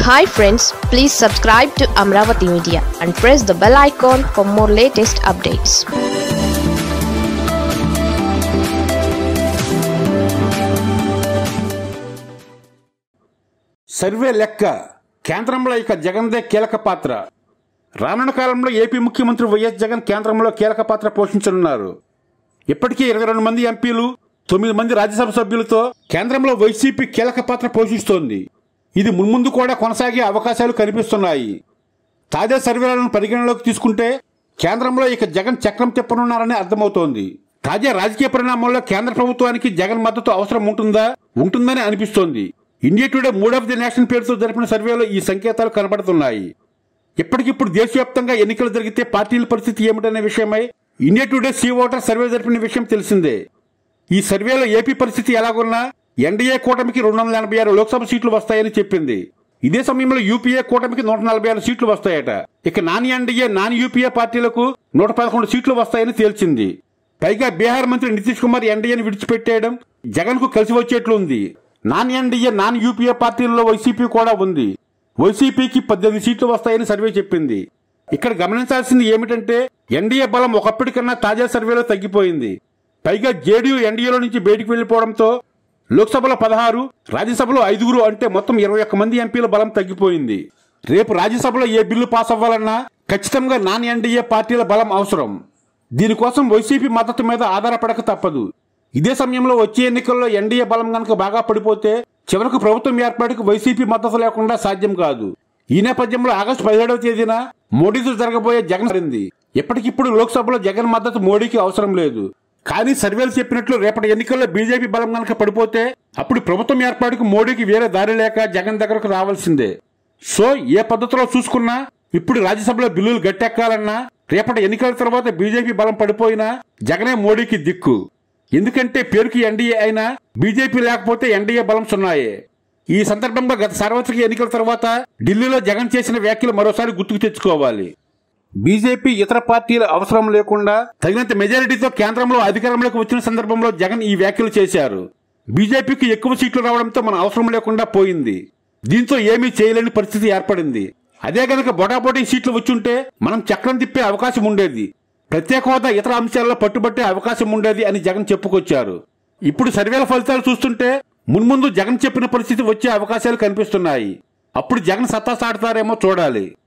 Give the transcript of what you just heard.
hi friends please subscribe to Amaravati media and press the bell icon for more latest updates survey లెక్క కేంద్రంలో ఇక జగన్దే కీలక పాత్ర రానున్న కాలంలో ఏపీ ముఖ్యమంత్రి వైఎస్ జగన్ కేంద్రంలో కీలక పాత్ర పోషించనున్నారు ఇప్పటికే ఇరవై రెండు మంది ఎంపీలు తొమ్మిది మంది రాజ్యసభ సభ్యులతో కేంద్రంలో వైసీపీ కీలక పాత్ర పోషిస్తోంది ఇది మున్ముందు కూడా కొనసాగే అవకాశాలు కనిపిస్తున్నాయి తాజా సర్వేలను పరిగణలోకి తీసుకుంటే కేంద్రంలో ఇక జగన్ చక్రం తిప్పనున్నారని అర్థమవుతోంది తాజా రాజకీయ పరిణామాల్లో కేంద్ర ప్రభుత్వానికి జగన్ మద్దతు అవసరం ఉంటుందా ఉంటుందని అనిపిస్తోంది India Today mood of the nation పేరుతో జరిపిన సర్వేలో ఈ సంకేతాలు కనబడుతున్నాయి ఇప్పటికిప్పుడు దేశవ్యాప్తంగా ఎన్నికలు జరిగితే పార్టీల పరిస్థితి ఏమిటనే విషయమై India Today C voter survey జరిపిన విషయం తెలిసిందే ఈ సర్వేలో ఏపీ పరిస్థితి ఎలాగున్నా ఎన్డీఏ కూటమికి రెండు వందల ఎనభై ఆరు లోక్సభ సీట్లు వస్తాయని చెప్పింది ఇదే సమయంలో యూపీఏ కూటమికి నూట నలభై ఆరు సీట్లు వస్తాయట ఇక నాన్ ఎన్డీఏ నాన్ యూపీఏ పార్టీలకు నూట పదకొండు సీట్లు వస్తాయని తేల్చింది పైగా బీహార్ మంత్రి నితీష్ కుమార్ ఎన్డీఏని విడిచిపెట్టేయడం జగన్ కు కలిసి వచ్చేట్లు ఉంది నాన్ ఎన్డీఏ నాన్ యూపీఏ పార్టీల్లో వైసీపీ కూడా ఉంది వైసీపీకి పద్దెనిమిది సీట్లు వస్తాయని సర్వే చెప్పింది ఇక్కడ గమనించాల్సింది ఏమిటంటే ఎన్డీఏ బలం ఒకప్పటికన్నా తాజా సర్వేలో తగ్గిపోయింది పైగా జేడీయూ ఎన్డీఏలో నుంచి బయటికి వెళ్లిపోవడంతో లోక్సభలో పదహారు రాజ్యసభలో ఐదుగురు అంటే మొత్తం ఇరవై ఒక్క మంది ఎంపీల బలం తగ్గిపోయింది రేపు రాజ్యసభలో ఏ బిల్లు పాస్ అవ్వాలన్నా ఖచ్చితంగా నాన్ ఎన్డీఏ పార్టీల బలం అవసరం దీనికోసం వైసీపీ మద్దతు మీద ఆధారపడక తప్పదు ఇదే సమయంలో వచ్చే ఎన్నికల్లో ఎన్డీఏ బలం గనక బాగా పడిపోతే చివరకు ప్రభుత్వం ఏర్పాటుకు వైసీపీ మద్దతు లేకుండా సాధ్యం కాదు ఈ నేపథ్యంలో ఆగస్టు పదిహేడవ తేదీన మోడీతో జరగబోయే జగన్ మారింది ఇప్పటికిప్పుడు లోక్సభలో జగన్ మద్దతు మోడీకి అవసరం లేదు కానీ సర్వేలు చెప్పినట్లు రేపటి ఎన్నికల్లో బీజేపీ బలం గనక పడిపోతే అప్పుడు ప్రభుత్వం ఏర్పాటుకు మోడీకి వేరే దారి లేక జగన్ దగ్గరకు రావాల్సిందే సో ఏ పద్ధతిలో చూసుకున్నా ఇప్పుడు రాజ్యసభలో బిల్లులు గట్టెక్కాలన్నా రేపటి ఎన్నికల తర్వాత బీజేపీ బలం పడిపోయినా జగనే మోడీకి దిక్కు ఎందుకంటే పేరుకి ఎన్డీఏ అయినా బీజేపీ లేకపోతే ఎన్డీఏ బలం సున్నాయే ఈ సందర్భంగా గత సార్వత్రిక ఎన్నికల తర్వాత ఢిల్లీలో జగన్ చేసిన వ్యాఖ్యలు మరోసారి గుర్తుకు తెచ్చుకోవాలి బీజేపీ ఇతర పార్టీల అవసరం లేకుండా తగినంత మెజారిటీతో కేంద్రంలో అధికారంలోకి వచ్చిన సందర్భంలో జగన్ ఈ వ్యాఖ్యలు చేశారు బీజేపీకి ఎక్కువ సీట్లు రావడంతో మన అవసరం లేకుండా పోయింది దీంతో ఏమీ చేయలేని పరిస్థితి ఏర్పడింది అదే గనక బొటాబొటీ సీట్లు వచ్చుంటే మనం చక్రం తిప్పే అవకాశం ఉండేది ప్రత్యేక హోదా ఇతర అంశాల్లో పట్టుబట్టే అవకాశం ఉండేది అని జగన్ చెప్పుకొచ్చారు ఇప్పుడు సర్వేల ఫలితాలు చూస్తుంటే మున్ముందు జగన్ చెప్పిన పరిస్థితి వచ్చే అవకాశాలు కనిపిస్తున్నాయి అప్పుడు జగన్ సత్తా సాడతారేమో చూడాలి